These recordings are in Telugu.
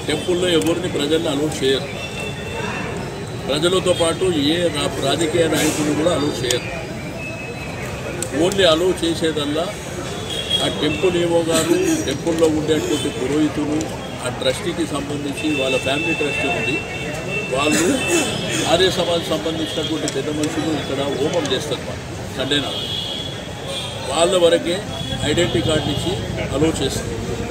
టెంపుల్లో ఎవరిని ప్రజల్ని అలో చేయరు ప్రజలతో పాటు ఏ రా- రాజకీయ నాయకులు కూడా అలో చేయరు ఓన్లీ అలో చేసేదల్లా ఆ టెంపుల్ ఏవో గారు టెంపుల్లో ఉండేటువంటి పురోహితులు ఆ ట్రస్టీకి సంబంధించి వాళ్ళ ఫ్యామిలీ ట్రస్టీ ఉంది వాళ్ళు ఆర్య సమాజ్ సంబంధించినటువంటి పెద్ద మనుషులు ఇక్కడ హోమం చేస్తారు వాళ్ళు సండే నాడు వాళ్ళ వరకే ఐడెంటిటీ కార్డు ఇచ్చి అలో చేస్తారు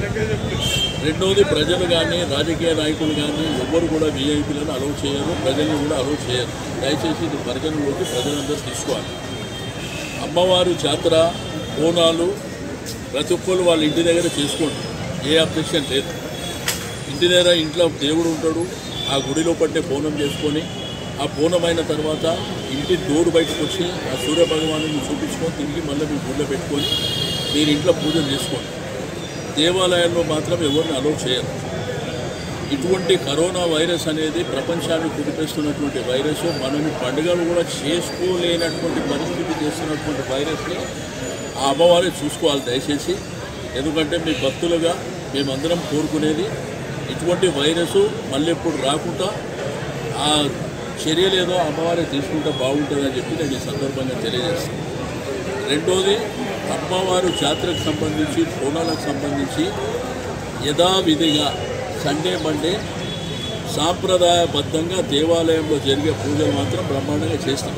రెండవది ప్రజలు కానీ రాజకీయ నాయకులు కానీ ఎవరు కూడా వీఐపీలను అలౌ చేయరు ప్రజల్ని కూడా అలౌ చేయరు దయచేసి ఇది పరిగణలోకి ప్రజలందరూ తీసుకోవాలి అమ్మవారు జాతర బోనాలు ప్రతి ఒక్కరు వాళ్ళ ఇంటి దగ్గర చేసుకోండి ఏ అబ్జెక్షన్ లేదు ఇంటి దగ్గర ఇంట్లో దేవుడు ఉంటాడు ఆ గుడిలో పట్టే బోనం చేసుకొని ఆ బోనం అయిన తర్వాత ఇంటి డోరు బయటకు వచ్చి ఆ సూర్య భగవాను చూపించుకొని తిరిగి మళ్ళీ మీ గుడిలో పెట్టుకొని మీరు ఇంట్లో పూజలు చేసుకోండి దేవాలయాల్లో మాత్రం ఎవరిని అలౌ చేయరు ఇటువంటి కరోనా వైరస్ అనేది ప్రపంచాన్ని కుదిపేస్తున్నటువంటి వైరస్ మనం పండుగలు కూడా చేసుకోలేనటువంటి పరిస్థితి చేస్తున్నటువంటి వైరస్ని ఆ అమ్మవారే చూసుకోవాలి దయచేసి ఎందుకంటే మీ భక్తులుగా మేమందరం కోరుకునేది ఇటువంటి వైరస్ మళ్ళీ ఎప్పుడు రాకుండా ఆ చర్యలు ఏదో అమ్మవారే తీసుకుంటే బాగుంటుందని చెప్పి నేను ఈ సందర్భంగా తెలియజేస్తాను రెండోది అమ్మవారు జాతరకు సంబంధించి బోనాలకు సంబంధించి యథావిధిగా సండే మండే సాంప్రదాయబద్ధంగా దేవాలయంలో జరిగే పూజలు మాత్రం బ్రహ్మాండంగా చేస్తాం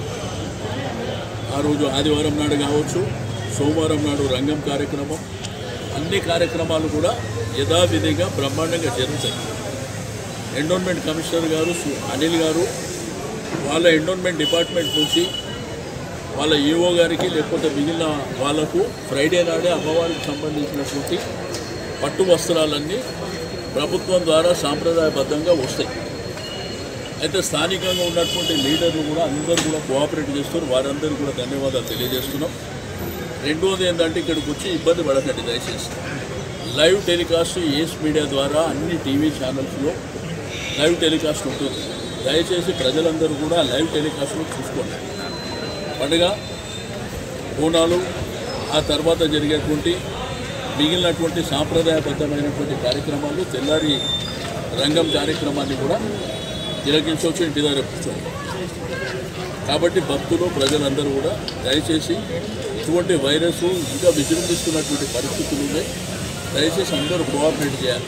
ఆ రోజు ఆదివారం నాడు కావచ్చు సోమవారం నాడు రంగం కార్యక్రమం అన్ని కార్యక్రమాలు కూడా యథావిధిగా బ్రహ్మాండంగా జరుగుతాయి ఎండోన్మెంట్ కమిషనర్ గారు సు- అనిల్ గారు వాళ్ళ ఎండోన్మెంట్ డిపార్ట్మెంట్ నుంచి వాళ్ళ ఈఓ గారికి లేకపోతే మిగిలిన వాళ్ళకు ఫ్రైడే నాడే అమ్మవారికి సంబంధించినటువంటి పట్టు వస్త్రాలన్నీ ప్రభుత్వం ద్వారా సాంప్రదాయబద్ధంగా వస్తాయి అయితే స్థానికంగా ఉన్నటువంటి లీడర్లు కూడా అందరూ కూడా కోఆపరేట్ చేస్తున్నారు వారందరూ కూడా ధన్యవాదాలు తెలియజేస్తున్నాం రెండోది ఏంటంటే ఇక్కడికి వచ్చి ఇబ్బంది పడకండి దయచేసి లైవ్ టెలికాస్ట్ ఏస్ మీడియా ద్వారా అన్ని టీవీ ఛానల్స్లో లైవ్ టెలికాస్ట్ ఉంటుంది దయచేసి ప్రజలందరూ కూడా లైవ్ టెలికాస్ట్లో చూసుకోండి పండుగ బోనాలు ఆ తర్వాత జరిగేటువంటి మిగిలినటువంటి సాంప్రదాయబద్ధమైనటువంటి కార్యక్రమాలు తెల్లారి రంగం కార్యక్రమాన్ని కూడా తిలకించవచ్చు ఇంటి దగ్గర కూర్చోండి కాబట్టి భక్తులు ప్రజలందరూ కూడా దయచేసి ఇటువంటి వైరస్ ఇంకా విజృంభిస్తున్నటువంటి పరిస్థితులు ఉన్నాయి దయచేసి అందరూ కోఆపరేట్ చేయాలి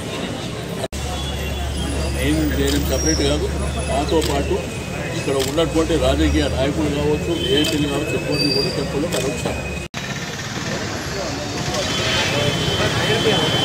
ఏం చేయడం సపరేట్ కాదు మాతో పాటు ఇక్కడ ఉన్నటువంటి రాజకీయ నాయకులు కావచ్చు ఏపీలు కావచ్చు ఎవరిని కూడా చెప్పడం మరొకసారి